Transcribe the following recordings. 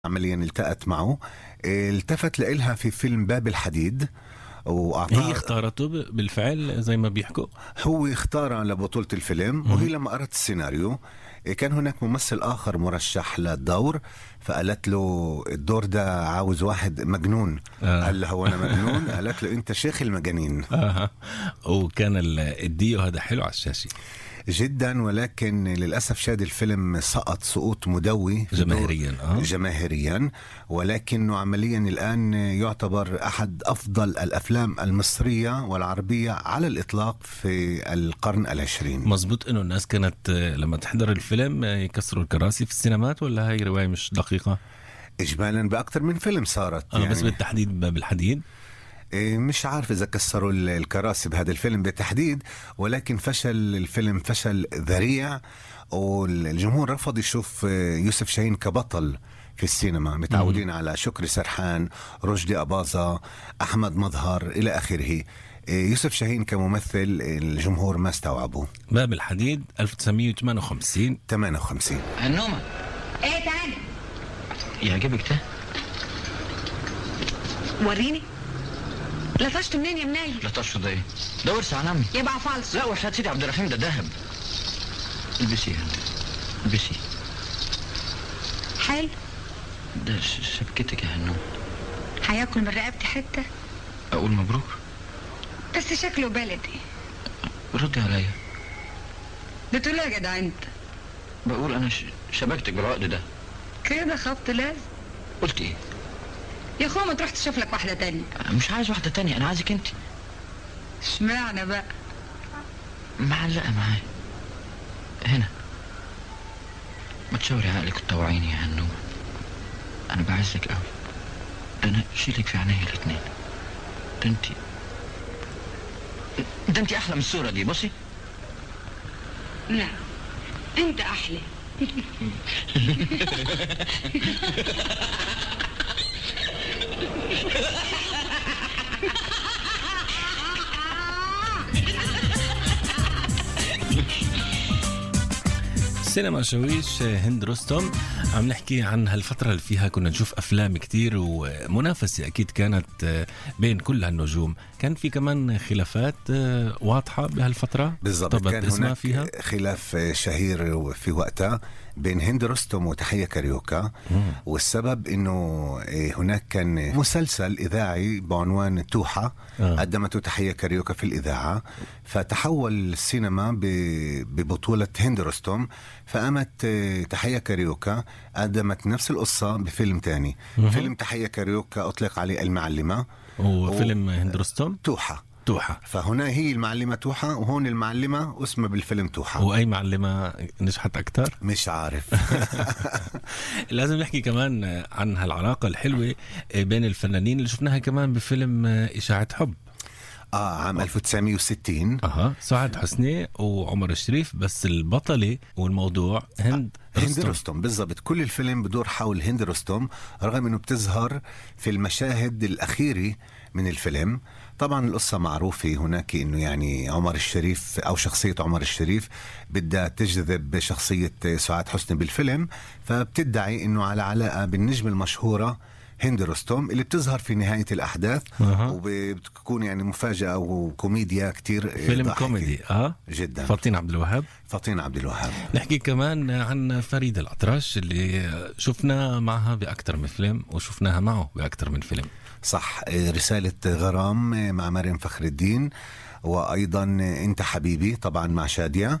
عمليا التقت معه التفت لإلها في فيلم باب الحديد هي واعطاها اختارته ب- بالفعل زي ما بيحكوا هو اختارها لبطولة الفيلم وهي لما قرأت السيناريو كان هناك ممثل آخر مرشح للدور فقالت له الدور ده عاوز واحد مجنون آه. قال لها وانا مجنون قالت له انت شيخ المجانين اها وكان ال- الديو هذا حلو على الشاشه جدا ولكن للاسف شاد الفيلم سقط سقوط مدوي في دور- جماهيريا اه جماهيريا ولكنه عمليا الان يعتبر احد افضل الافلام المصريه والعربيه على الاطلاق في القرن العشرين مزبوط انه الناس كانت آه، لما تحضر الفيلم آه، يكسروا الكراسي في السينمات ولا هاي روايه مش دقيقه؟ اجمالا باكثر من فيلم صارت اه يعني بس بالتحديد باب الحديد إيه، مش عارف اذا كسروا ال- الكراسي بهذا الفيلم بالتحديد ولكن فشل الفيلم فشل ذريع والجمهور رفض يشوف آه، يوسف شاهين كبطل في السينما متعودين على شكري سرحان رشدي أباظة أحمد مظهر إلى آخره إيه، يوسف شاهين كممثل الجمهور ما استوعبه باب الحديد 1958 58 هنومة ايه تعالى يعجبك ده؟ وريني لطشته منين يا منايل لا طش ده ايه؟ ده ورث عن عمي يبقى فالص لا وحياة سيدي عبد الرحيم ده ذهب البسي يا هند البسي حلو ده ش- شبكتك يا هنوم هياكل من رقبتي حته اقول مبروك بس شكله بلدي ردي عليا بتقول إيه يا جدع انت بقول انا ش- شبكتك بالعقد ده كده خبط لازم قلت ايه؟ يا اخويا ما تروح تشوف لك واحده تانية أنا مش عايز واحدة تانية انا عايزك انت اشمعنى بقى معلقة معايا هنا ما تشاوري عقلك وتطوعيني يا هنوم انا بعزك قوي ده انا شيلك في عينيا الاتنين ده انت ده انت احلى من الصورة دي بصي نعم انت احلى سينما شويش هند رستم عم نحكي عن هالفترة اللي فيها كنا نشوف أفلام كتير ومنافسة أكيد كانت بين كل هالنجوم كان في كمان خلافات واضحة بهالفترة بالضبط طبت كان اسمها هناك فيها خلاف شهير في وقتها بين هند رستم وتحية كاريوكا والسبب انه هناك كان مسلسل اذاعي بعنوان توحة آه. قدمته تحية كاريوكا في الاذاعة فتحول السينما ب- ببطولة هند رستم فقامت تحية كاريوكا قدمت نفس القصة بفيلم تاني فيلم تحية كاريوكا اطلق عليه المعلمة وفيلم هند رستم توحة توحة فهنا هي المعلمة توحة وهون المعلمة اسمها بالفيلم توحة وأي معلمة نجحت أكثر مش عارف لازم نحكي كمان عن هالعلاقة الحلوة بين الفنانين اللي شفناها كمان بفيلم إشاعة حب اه عام 1960 اها سعد حسني وعمر الشريف بس البطلة والموضوع هند هند رستم. رستم بالضبط كل الفيلم بدور حول هند رستم رغم انه بتظهر في المشاهد الاخيره من الفيلم طبعا القصة معروفة هناك انه يعني عمر الشريف او شخصية عمر الشريف بدها تجذب شخصية سعاد حسني بالفيلم فبتدعي انه على علاقة بالنجم المشهورة هند رستم اللي بتظهر في نهاية الأحداث أها. وبتكون يعني مفاجأة وكوميديا كتير فيلم ضاحكة. كوميدي اه جدا فاطين عبد الوهاب فطين عبد الوهاب نحكي كمان عن فريد الأطرش اللي شفنا معها بأكثر من فيلم وشفناها معه بأكثر من فيلم صح رسالة غرام مع مريم فخر الدين وأيضا أنت حبيبي طبعا مع شادية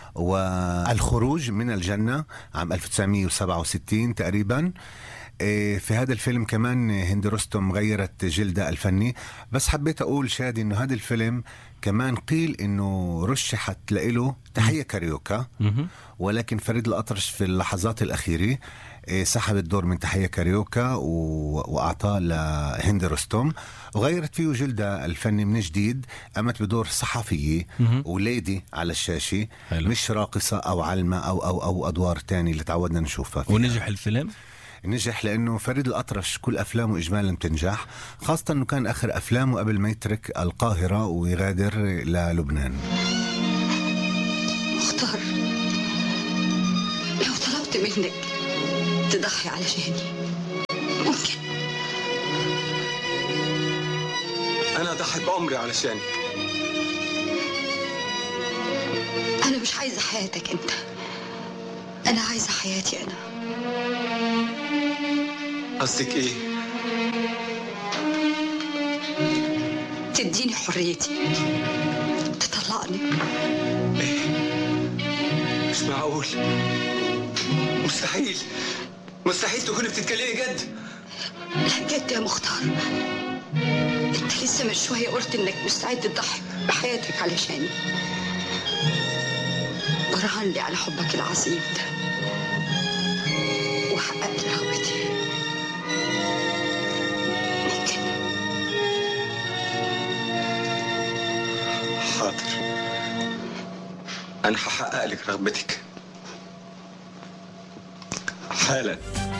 والخروج من الجنة عام 1967 تقريبا إيه، في هذا الفيلم كمان هند رستم غيرت جلدها الفني بس حبيت أقول شادي أنه هذا الفيلم كمان قيل أنه رشحت لإله تحية كاريوكا مهم. ولكن فريد الأطرش في اللحظات الأخيرة إيه، سحب الدور من تحية كاريوكا و... وأعطاه لهند رستم وغيرت فيه جلدها الفني من جديد قامت بدور صحفية مهم. وليدي على الشاشة حلو. مش راقصة أو علمة أو أو أو أدوار تانية اللي تعودنا نشوفها فيها. ونجح الفيلم نجح لانه فريد الاطرش كل افلامه اجمالا بتنجح خاصه انه كان اخر افلامه قبل ما يترك القاهره ويغادر للبنان مختار لو طلبت منك تضحي علشاني أضحي بعمري علشانك انا مش عايزه حياتك انت انا عايزه حياتي انا قصدك إيه؟ تديني حريتي تطلقني مش معقول مستحيل مستحيل تكوني بتتكلمي جد لا جد يا مختار انت لسه من شويه قلت انك مستعد تضحي بحياتك علشاني برهن لي على حبك العظيم ده وحققت رغبتي ممكن حاضر أنا هحقق لك رغبتك حالا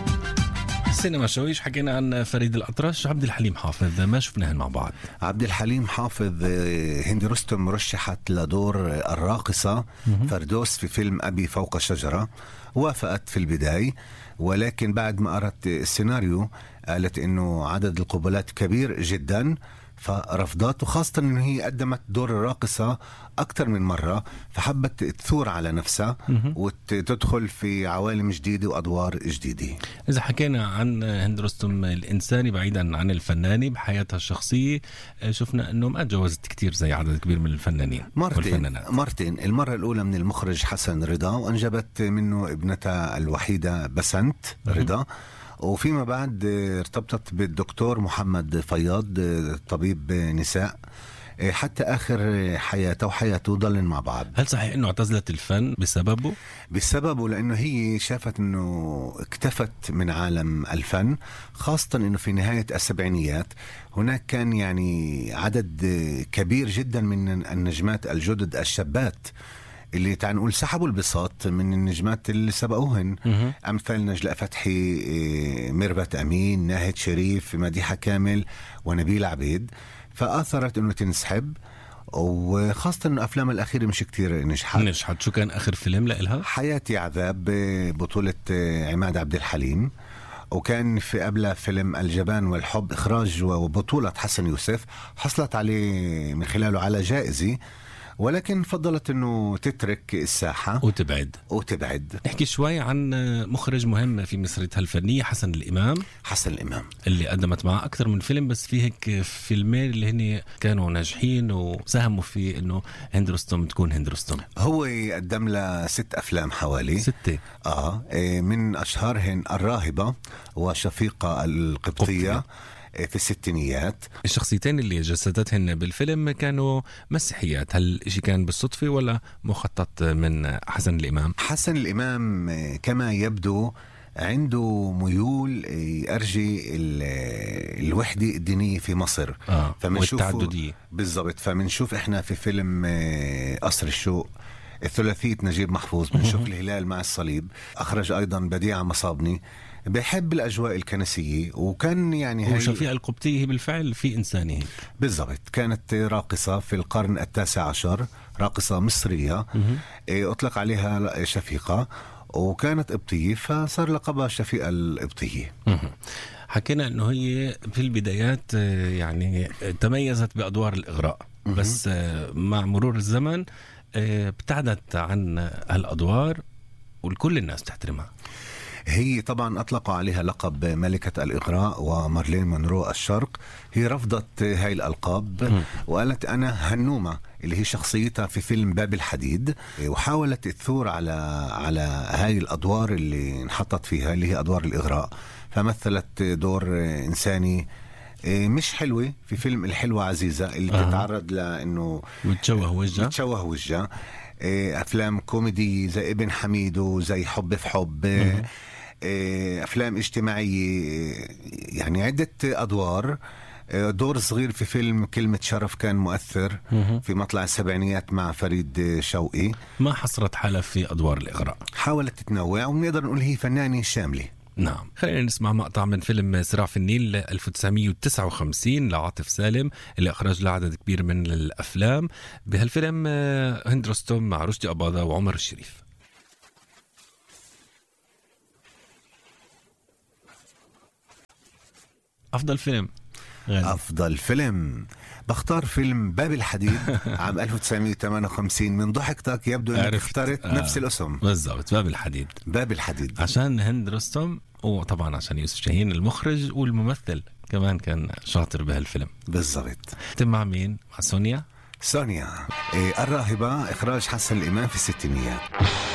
سينما شويش حكينا عن فريد الأطرش عبد الحليم حافظ ما شفناهن مع بعض عبد الحليم حافظ آه، هند رستم رشحت لدور الراقصة فردوس في فيلم أبي فوق شجرة وافقت في البداية ولكن بعد ما قرأت السيناريو قالت إنه عدد القبلات كبير جدا فرفضت وخاصة إنه هي قدمت دور الراقصة أكثر من مرة فحبت تثور على نفسها وتدخل في عوالم جديدة وأدوار جديدة إذا حكينا عن هند رستم الإنساني بعيدا عن الفناني بحياتها الشخصية آه، شفنا أنه ما تجاوزت كتير زي عدد كبير من الفنانين مرتين والفنانات مرتين المرة الأولى من المخرج حسن رضا وأنجبت منه ابنتها الوحيدة بسنت رضا وفيما بعد آه، ارتبطت بالدكتور محمد فياض آه، طبيب آه، نساء آه، حتى آخر آه، حياته وحياته ضلن مع بعض هل صحيح أنه اعتزلت الفن بسببه؟ بسببه لانه هي شافت انه اكتفت من عالم الفن خاصه انه في نهايه السبعينيات هناك كان يعني عدد كبير جدا من النجمات الجدد الشابات اللي تعال نقول سحبوا البساط من النجمات اللي سبقوهن مهم. امثال نجلاء فتحي إيه، ميرفت امين ناهد شريف مديحه كامل ونبيل عبيد فاثرت انه تنسحب وخاصة انه افلامها الاخيرة مش كتير نجحت نجحت شو كان آخر فيلم لإلها؟ حياتي عذاب بطولة عماد عبد الحليم وكان في قبلها فيلم الجبان والحب إخراج وبطولة حسن يوسف حصلت عليه من خلاله على جائزة ولكن فضلت أنه تترك الساحة وتبعد وتبعد نحكي شوي عن مخرج مهم في مسيرتها الفنية حسن الإمام حسن الإمام اللي قدمت معه أكثر من فيلم بس في هيك فيلمين اللي هن كانوا ناجحين وساهموا في إنه هند رستم تكون هند رستم هو قدم لها ست أفلام حوالي ستة آه إيه، من أشهرهن الراهبة وشفيقة القبطية قبطية. إيه، في الستينيات الشخصيتين اللي جسدتهن بالفيلم كانوا مسيحيات هل الشيء كان بالصدفة ولا مخطط من حسن الإمام حسن الإمام آه، كما يبدو عنده ميول آه، يرجي ال- آه، الوحدة الدينية في مصر آه فمنشوفه- والتعددية بالضبط فمنشوف احنا في فيلم آه، قصر الشوق الثلاثية نجيب محفوظ بنشوف الهلال مع الصليب أخرج أيضا بديعة مصابني بحب الأجواء الكنسية وكان يعني هاي وشفيقة القبطية هي بالفعل في إنساني هيك بالضبط كانت راقصة في القرن التاسع عشر راقصة مصرية إيه، أطلق عليها شفيقة وكانت قبطية فصار لقبها شفيقة القبطية مهم. حكينا انه هي في البدايات آه، يعني آه، تميزت بادوار الاغراء بس آه، مع مرور الزمن آه، ابتعدت عن هالادوار والكل الناس تحترمها هي طبعا أطلقوا عليها لقب ملكة الإغراء ومارلين مونرو الشرق هي رفضت هاي الألقاب وقالت أنا هنومة اللي هي شخصيتها في فيلم باب الحديد وحاولت الثور على على هاي الأدوار اللي انحطت فيها اللي هي أدوار الإغراء فمثلت دور إنساني مش حلوة في فيلم الحلوة عزيزة اللي أها. تتعرض لأنه وتشوه وجهها بتشوه وجهها إيه، افلام كوميدي زي ابن حميدو زي حب في حب إيه، افلام اجتماعيه إيه، يعني عده ادوار إيه، دور صغير في فيلم كلمة شرف كان مؤثر مهم. في مطلع السبعينيات مع فريد شوقي ما حصرت حالها في ادوار الاغراء حاولت تتنوع ونقدر نقول هي فنانة شاملة نعم خلينا نسمع مقطع من فيلم صراع في النيل 1959 لعاطف سالم اللي اخرج له عدد كبير من الافلام بهالفيلم آه، هند رستم مع رشدي اباضه وعمر الشريف افضل فيلم غالي. أفضل فيلم بختار فيلم باب الحديد عام 1958 من ضحكتك يبدو أنك عرفت. اخترت آه. نفس الاسم بالضبط باب الحديد باب الحديد عشان هند رستم وطبعا عشان يوسف شاهين المخرج والممثل كمان كان شاطر بهالفيلم بالضبط انت مع مين؟ مع سونيا؟ سونيا إيه الراهبة إخراج حسن الإمام في الستينيات